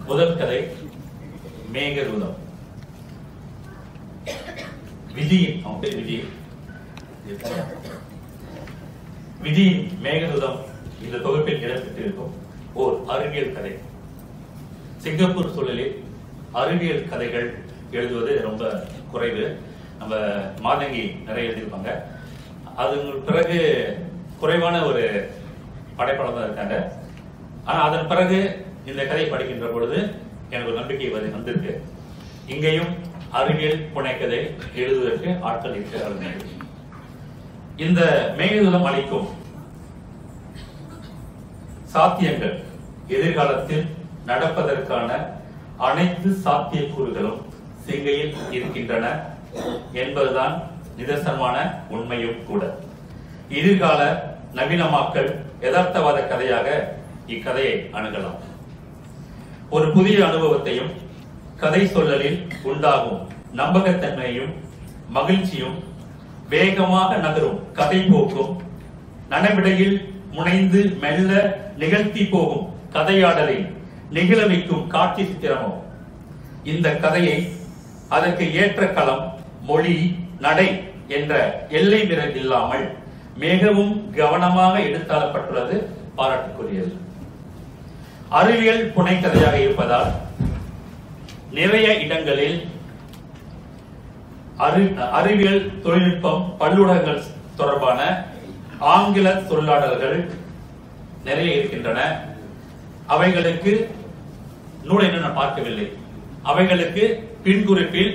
முதல் கதை மேகதூதம் விதியின் அவன் பேர் விதி விதியின் மேகதூதம் இந்த தொகுப்பில் இடம்பெற்றிருக்கும் ஓர் அறிவியல் கதை சிங்கப்பூர் சூழலில் அறிவியல் கதைகள் எழுதுவது ரொம்ப குறைவு நம்ம மாதங்கி நிறைய எழுதியிருப்பாங்க அது பிறகு குறைவான ஒரு படைப்பாளர் தான் இருக்காங்க ஆனா அதன் பிறகு இந்த கதை படிக்கின்ற பொழுது எனக்கு ஒரு நம்பிக்கை வந்து வந்திருக்கு இங்கேயும் அறிவியல் புனைக்கதை எழுதுவதற்கு ஆட்கள் இருக்கிறார்கள் இந்த மேகதூதம் அளிக்கும் சாத்தியங்கள் எதிர்காலத்தில் நடப்பதற்கான அனைத்து சாத்தியக்கூறுகளும் சிங்கையில் இருக்கின்றன என்பதுதான் நிதர்சனமான உண்மையும் கூட எதிர்கால நவீனமாக்கல் யதார்த்தவாத கதையாக இக்கதையை அணுகலாம் ஒரு புதிய அனுபவத்தையும் கதை சொல்லலில் உண்டாகும் நம்பகத்தன்மையும் மகிழ்ச்சியும் வேகமாக நகரும் கதை போக்கும் நடைமுறையில் முனைந்து மெல்ல நிகழ்த்தி போகும் கதையாடலில் நிகழ வைக்கும் காட்சி சித்திரமும் இந்த கதையை அதற்கு ஏற்ற களம் மொழி நடை என்ற எல்லை நிறம் இல்லாமல் மிகவும் கவனமாக எடுத்தாளப்பட்டுள்ளது பாராட்டுக்குரியது அறிவியல் புனைக்கதையாக இருப்பதால் நிறைய இடங்களில் அறி- அறிவியல் தொழில்நுட்பம் பல்லுலகங்கள் தொடர்பான ஆங்கில சொல்லாடல்கள் நிறைய இருக்கின்றன அவைகளுக்கு நூலை இன்னும் நான் பார்க்கவில்லை அவைகளுக்கு பின்குறிப்பில்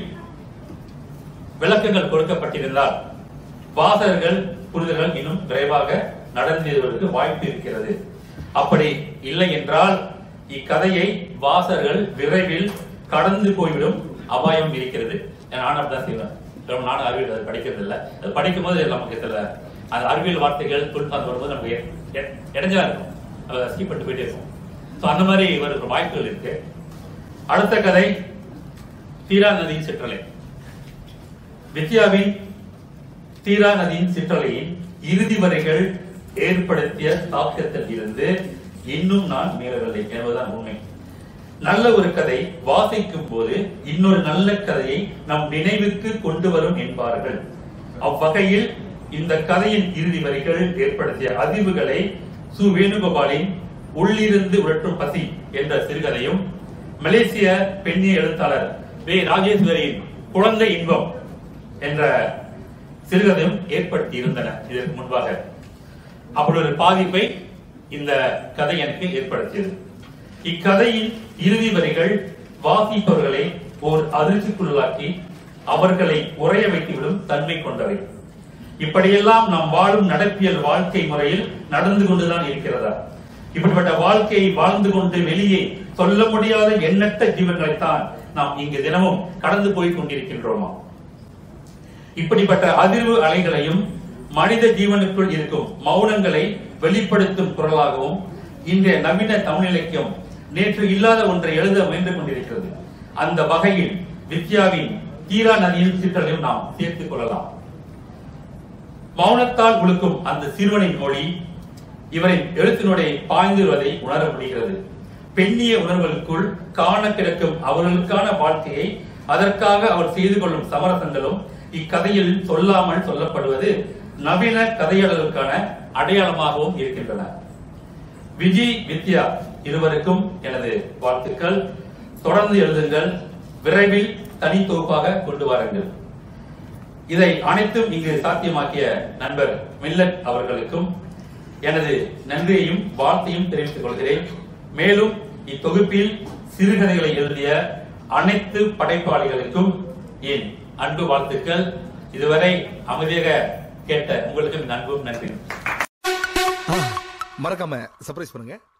விளக்கங்கள் கொடுக்கப்பட்டிருந்தால் வாசகர்கள் புரிதல்கள் இன்னும் விரைவாக நடந்தேறுவதற்கு வாய்ப்பு இருக்கிறது அப்படி இல்லை என்றால் இக்கதையை வாசகர்கள் விரைவில் கடந்து போய்விடும் அபாயம் இருக்கிறது நானும் அப்படிதான் செய்வேன் ரொம்ப நானும் அறிவியல் அதை படிக்கிறது இல்லை அது படிக்கும் போது நமக்கு சில அந்த அறிவியல் வார்த்தைகள் தொழில்நுட்பம் வரும்போது நமக்கு எ- எ- இடைஞ்சலா இருக்கும் அதை ஸ்கிப் பண்ணிட்டு போயிட்டே இருக்கும் ஸோ அந்த மாதிரி வருகிற வாய்ப்புகள் இருக்கு அடுத்த கதை தீரா நதியின் சிற்றலை வித்யாவின் தீரா நதியின் சிற்றலையின் இறுதி வரைகள் ஏற்படுத்திய தாக்கத்தில் இருந்து இன்னும் நான் மீறவில்லை என்பதுதான் உண்மை நல்ல ஒரு கதை வாசிக்கும் போது இன்னொரு நல்ல கதையை நம் நினைவுக்கு கொண்டு வரும் என்பார்கள் அவ்வகையில் இந்த கதையின் இறுதி வரிகள் ஏற்படுத்திய அதிர்வுகளை சு வேணுகோபாலின் உள்ளிருந்து உழற்றும் பசி என்ற சிறுகதையும் மலேசிய பெண்ணிய எழுத்தாளர் வே ராஜேஸ்வரியின் குழந்தை இன்பம் என்ற சிறுகதையும் ஏற்படுத்தி இருந்தன இதற்கு முன்பாக அப்படி ஒரு பாதிப்பை இந்த கதை எனக்கு ஏற்படுத்தியது இக்கதையின் இறுதி வரிகள் வாசிப்பவர்களை ஓர் அதிர்ச்சிக்குள்ளாக்கி அவர்களை உறைய வைத்துவிடும் தன்மை கொண்டவை இப்படியெல்லாம் நாம் வாழும் நடப்பியல் வாழ்க்கை முறையில் நடந்து கொண்டுதான் இருக்கிறதா இப்படிப்பட்ட வாழ்க்கையை வாழ்ந்து கொண்டு வெளியே சொல்ல முடியாத எண்ணற்ற ஜீவன்களைத்தான் நாம் இங்கு தினமும் கடந்து போய் கொண்டிருக்கின்றோமா இப்படிப்பட்ட அதிர்வு அலைகளையும் மனித ஜீவனுக்குள் இருக்கும் மௌனங்களை வெளிப்படுத்தும் குரலாகவும் இன்றைய நவீன தமிழ் இலக்கியம் நேற்று இல்லாத ஒன்றை எழுத முயன்று கொண்டிருக்கிறது அந்த வகையில் வித்யாவின் தீரா நதியின் சிற்றலையும் நாம் சேர்த்துக் கொள்ளலாம் மௌனத்தால் உழுக்கும் அந்த சிறுவனின் மொழி இவரின் எழுத்தினுடைய பாய்ந்துவதை உணர முடிகிறது பெண்ணிய உணர்வுகளுக்குள் காண கிடக்கும் அவர்களுக்கான வாழ்க்கையை அதற்காக அவர் செய்து கொள்ளும் சமரசங்களும் இக்கதையில் சொல்லாமல் சொல்லப்படுவது நவீன கதையாளர்களுக்கான அடையாளமாகவும் இருக்கின்றன விஜி வித்யா இருவருக்கும் எனது வாழ்த்துக்கள் தொடர்ந்து எழுதுங்கள் விரைவில் தனி தொகுப்பாக கொண்டு வாருங்கள் இதை அனைத்தும் இங்கு சாத்தியமாக்கிய நண்பர் மில்லட் அவர்களுக்கும் எனது நன்றியையும் வாழ்த்தையும் தெரிவித்துக் கொள்கிறேன் மேலும் இத்தொகுப்பில் சிறுகதைகளை எழுதிய அனைத்து படைப்பாளிகளுக்கும் என் அன்பு வாழ்த்துக்கள் இதுவரை அமைதியாக கேட்ட உங்களுக்கும் என் அன்பும் நன்றி மறக்காம சர்ப்ரைஸ் பண்ணுங்க